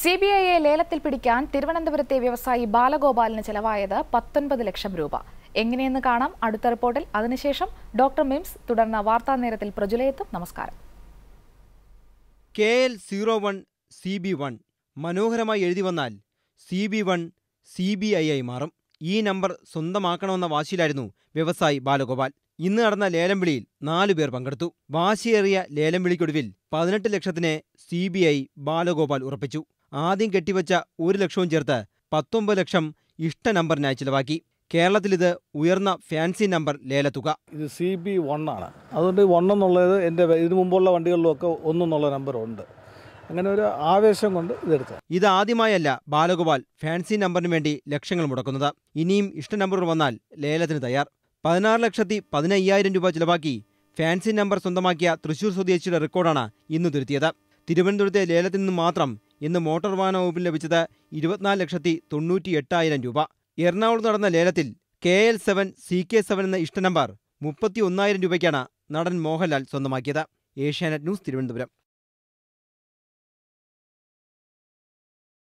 C B ഐയെ ലേലത്തിൽ പിടിക്കാൻ തിരുവനന്തപുരത്തെ വ്യവസായി ബാലഗോപാലിന് ചെലവായത് പത്തൊൻപത് ലക്ഷം രൂപ എങ്ങനെയെന്ന് കാണാം അടുത്ത റിപ്പോർട്ടിൽ അതിനുശേഷം ഡോക്ടർ മിംസ് തുടർന്ന് വാർത്താ നേരത്തിൽ പ്രജുലയെത്തും നമസ്കാരം K L zero one C B one മനോഹരമായി എഴുതി വന്നാൽ C B one C B I ആയി മാറും ഈ നമ്പർ സ്വന്തമാക്കണമെന്ന വാശിയിലായിരുന്നു വ്യവസായി ബാലഗോപാൽ ഇന്ന് നടന്ന ലേലം വിളിയിൽ നാലു പേർ പങ്കെടുത്തു വാശിയേറിയ ലേലം വിളിക്കൊടുവിൽ പതിനെട്ട് ലക്ഷത്തിന് സി ബി ഐ ബാലഗോപാൽ ഉറപ്പിച്ചു ആദ്യം കെട്ടിവച്ച ഒരു ലക്ഷവും ചേർത്ത് പത്തൊമ്പത് ലക്ഷം ഇഷ്ട നമ്പറിനായി ചിലവാക്കി കേരളത്തിലിത് ഉയർന്ന ഫാൻസി നമ്പർ ലേലത്തുക ഇത് സി ബി വൺ ആണ് അതുകൊണ്ട് വൺ എന്നുള്ളത് എൻ്റെ ഇതിനു മുമ്പുള്ള വണ്ടികളിലൊക്കെ ഒന്നെന്നുള്ള നമ്പർ ഉണ്ട് അങ്ങനെ ഒരു ആവേശം കൊണ്ട് ഇതെടുത്ത ഇതാദ്യമായല്ല ബാലഗോപാൽ ഫാൻസി നമ്പറിന് വേണ്ടി ലക്ഷങ്ങൾ മുടക്കുന്നത് ഇനിയും ഇഷ്ട നമ്പറുകൾ വന്നാൽ ലേലത്തിന് തയ്യാർ പതിനാറ് ലക്ഷത്തി പതിനയ്യായിരം രൂപ ചിലവാക്കി ഫാൻസി നമ്പർ സ്വന്തമാക്കിയ തൃശൂർ സ്വദേശിയുടെ റെക്കോർഡാണ് ഇന്ന് തിരുത്തിയത് തിരുവനന്തപുരത്തെ ലേലത്തിൽ നിന്ന് മാത്രം ഇന്ന് മോട്ടോർ വാഹന വകുപ്പിൽ ലഭിച്ചത് ഇരുപത്തിനാല് ലക്ഷത്തി തൊണ്ണൂറ്റി എട്ടായിരം രൂപ എറണാകുളത്ത് നടന്ന ലേലത്തിൽ K L seven C K seven എന്ന ഇഷ്ട നമ്പർ മുപ്പത്തി ഒന്നായിരം രൂപയ്ക്കാണ് നടൻ മോഹൻലാൽ സ്വന്തമാക്കിയത് ഏഷ്യാനെറ്റ് ന്യൂസ് തിരുവനന്തപുരം